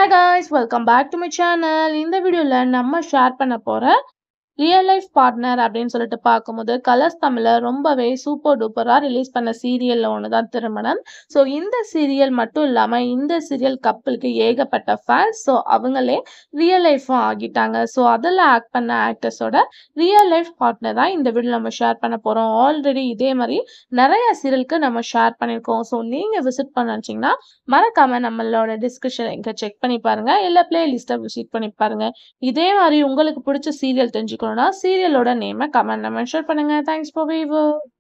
hi guys welcome back to my channel இந்த வீடியோவில் நம்ம ஷேர் பண்ண போகிற ரியல் லைஃப் பார்ட்னர் அப்படின்னு சொல்லிட்டு பார்க்கும்போது கலர்ஸ் தமிழில் ரொம்பவே சூப்பர் டூப்பராக ரிலீஸ் பண்ண சீரியலில் ஒன்று தான் திருமணம் ஸோ இந்த சீரியல் மட்டும் இல்லாமல் இந்த சீரியல் கப்பலுக்கு ஏகப்பட்ட ஃபேன்ஸ் ஸோ அவங்களே ரியல் லைஃப்பும் ஆகிட்டாங்க ஸோ அதில் ஆக்ட் பண்ண ஆக்டர்ஸோட ரியல் லைஃப் பார்ட்னர் தான் இந்த வீடியோ நம்ம ஷேர் பண்ண போகிறோம் ஆல்ரெடி இதே மாதிரி நிறைய சீரியலுக்கு நம்ம ஷேர் பண்ணியிருக்கோம் ஸோ நீங்கள் விசிட் பண்ண நினச்சிங்கன்னா மறக்காம நம்மளோட டிஸ்கிரிப்ஷன் இங்கே செக் பண்ணி பாருங்க இல்லை பிளேலிஸ்ட்டை விசிட் பண்ணி பாருங்க இதே மாதிரி உங்களுக்கு பிடிச்ச சீரியல் தெரிஞ்சுக்கணும்னா சீரியலோட நேமை கமெண்ட்ல மென்ஷன் பண்ணுங்க தேங்க்ஸ் ஃபார் வீவர்